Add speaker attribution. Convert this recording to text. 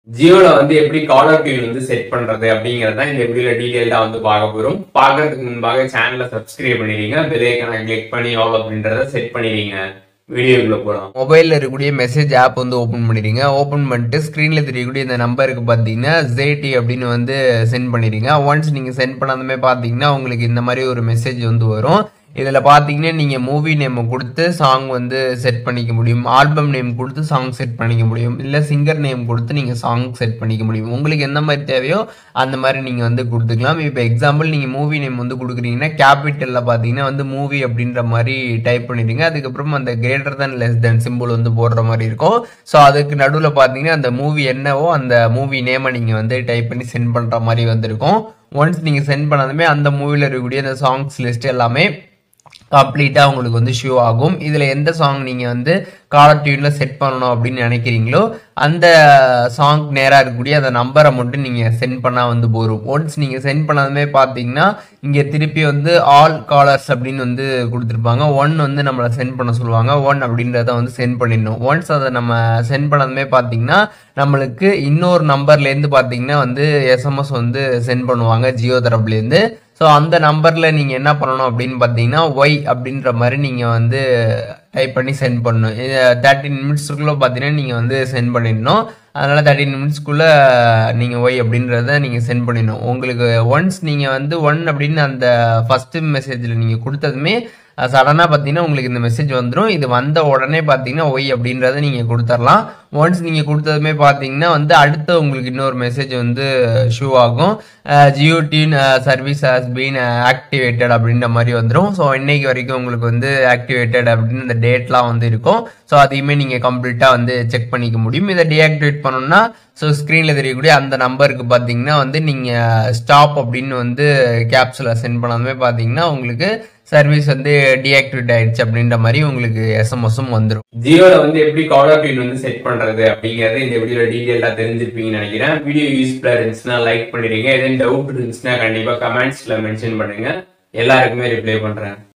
Speaker 1: ஜியோல வந்து எப்படி caller tune வந்து செட் பண்றது அப்படிங்கறத இந்த வீடியோல டீடைல்டா வந்து பார்க்க போறோம் பார்க்கறதுக்கு முன்பாக சேனலை சப்ஸ்கிரைப் பண்ணிடுங்க பெல் ஐக்கனை கிளிக் பண்ணி ஆல் அப்படின்றத செட் பண்ணிடுங்க வீடியோக்குள்ள போலாம்
Speaker 2: மொபைலில் இருக்கக்கூடிய மெசேஜ் ஆப் வந்து ஓப்பன் பண்ணிடுங்க ஓப்பன் பண்ணிட்டு ஸ்க்ரீனில் தெரியக்கூடிய இந்த நம்பருக்கு பார்த்தீங்கன்னா ஜேடி அப்படின்னு வந்து சென்ட் பண்ணிடுங்க ஒன்ஸ் நீங்கள் சென்ட் பண்ணாதமே பார்த்தீங்கன்னா உங்களுக்கு இந்த மாதிரி ஒரு மெசேஜ் வந்து வரும் இதில் பார்த்தீங்கன்னா நீங்கள் மூவி நேம் கொடுத்து சாங் வந்து செட் பண்ணிக்க முடியும் ஆல்பம் நேம் கொடுத்து சாங் செட் பண்ணிக்க முடியும் இல்லை சிங்கர் நேம் கொடுத்து நீங்கள் சாங் செட் பண்ணிக்க முடியும் உங்களுக்கு எந்த மாதிரி தேவையோ அந்த மாதிரி நீங்கள் வந்து கொடுத்துக்கலாம் இப்போ எக்ஸாம்பிள் நீங்கள் மூவி நேம் வந்து கொடுக்குறீங்கன்னா கேபிட்டலில் பார்த்தீங்கன்னா வந்து மூவி அப்படின்ற மாதிரி டைப் பண்ணிடுங்க அதுக்கப்புறம் அந்த greater than less than symbol வந்து போடுற மாதிரி இருக்கும் ஸோ அதுக்கு நடுவில் பார்த்தீங்கன்னா அந்த மூவி என்னவோ அந்த மூவி நேமை நீங்கள் வந்து டைப் பண்ணி சென்ட் பண்ணுற மாதிரி வந்திருக்கும் ஒன்ஸ் நீங்கள் சென்ட் பண்ணதுமே அந்த மூவியில் இருக்கக்கூடிய அந்த சாங்ஸ் லிஸ்ட் எல்லாமே கம்ப்ளீட்டாக உங்களுக்கு வந்து ஷோ ஆகும் இதில் எந்த சாங் நீங்கள் வந்து காலர் டியூனில் செட் பண்ணணும் அப்படின்னு நினைக்கிறீங்களோ அந்த சாங் நேராக இருக்கக்கூடிய அந்த நம்பரை மட்டும் நீங்கள் சென்ட் பண்ணால் வந்து போகும் ஒன்ஸ் நீங்கள் சென்ட் பண்ணதுமே பார்த்தீங்கன்னா இங்கே திருப்பி வந்து ஆல் காலர்ஸ் அப்படின்னு வந்து கொடுத்துருப்பாங்க ஒன் வந்து நம்மளை சென்ட் பண்ண சொல்லுவாங்க ஒன் அப்படின்றத வந்து சென்ட் பண்ணிடணும் ஒன்ஸ் அதை நம்ம சென்ட் பண்ணதுமே பார்த்தீங்கன்னா நம்மளுக்கு இன்னொரு நம்பர்லேருந்து பார்த்தீங்கன்னா வந்து எஸ்எம்எஸ் வந்து சென்ட் பண்ணுவாங்க ஜியோ தரப்புலேருந்து ஸோ அந்த நம்பரில் நீங்கள் என்ன பண்ணணும் அப்படின்னு பார்த்தீங்கன்னா ஒய் அப்படின்ற மாதிரி நீங்கள் வந்து டைப் பண்ணி சென்ட் பண்ணணும் தேர்ட்டின் மினிட்ஸ்க்குள்ளே பார்த்தீங்கன்னா நீங்கள் வந்து சென்ட் பண்ணிடணும் அதனால் தேர்ட்டின் மினிட்ஸ்க்குள்ளே நீங்கள் ஒய் அப்படின்றத நீங்கள் சென்ட் பண்ணிடணும் உங்களுக்கு ஒன்ஸ் நீங்கள் வந்து ஒன் அப்படின்னு அந்த ஃபஸ்ட்டு மெசேஜில் நீங்கள் கொடுத்ததுமே சடனாக பார்த்தீங்கன்னா உங்களுக்கு இந்த மெசேஜ் வந்துடும் இது வந்த உடனே பார்த்தீங்கன்னா ஒய் அப்படின்றத நீங்கள் கொடுத்துடலாம் ஒன்ஸ் நீங்கள் கொடுத்ததுமே பார்த்தீங்கன்னா வந்து அடுத்த உங்களுக்கு இன்னொரு மெசேஜ் வந்து ஷூ ஆகும் Jio tune service has been activated அப்படின்ற மாதிரி வந்துடும் ஸோ இன்னைக்கு வரைக்கும் உங்களுக்கு வந்து ஆக்டிவேட்டட் அப்படின்னு இந்த டேட்லாம் வந்து இருக்கும் ஸோ அதையுமே நீங்கள் கம்ப்ளீட்டாக வந்து செக் பண்ணிக்க முடியும் இதை டீஆக்டிவேட் பண்ணணும்னா ஸோ ஸ்க்ரீனில் தெரியக்கூடிய அந்த நம்பருக்கு பார்த்தீங்கன்னா வந்து நீங்கள் ஸ்டாப் அப்படின்னு வந்து கேப்ஸில் சென்ட் பண்ணாலுமே பார்த்தீங்கன்னா உங்களுக்கு சர்வீஸ் வந்து டீஆக்டிவேட் ஆயிடுச்சு அப்படின்ற மாதிரி உங்களுக்கு எஸ்எம்எஸும் வந்துடும்
Speaker 1: ஜியோல வந்து எப்படி காலர் டியூன் வந்து செட் பண்றது அப்படிங்கறது இந்த வீடியோல டீடைல்டா தெரிஞ்சிருப்பீங்கன்னு நினைக்கிறேன் வீடியோ யூஸ்ஃபுல்லா இருந்துச்சுன்னா லைக் பண்ணிடுங்க எதுவும் டவுட் இருந்துச்சுன்னா கண்டிப்பா கமெண்ட்ஸ்ல மென்ஷன் பண்ணுங்க எல்லாருக்குமே ரிப்ளை பண்றேன்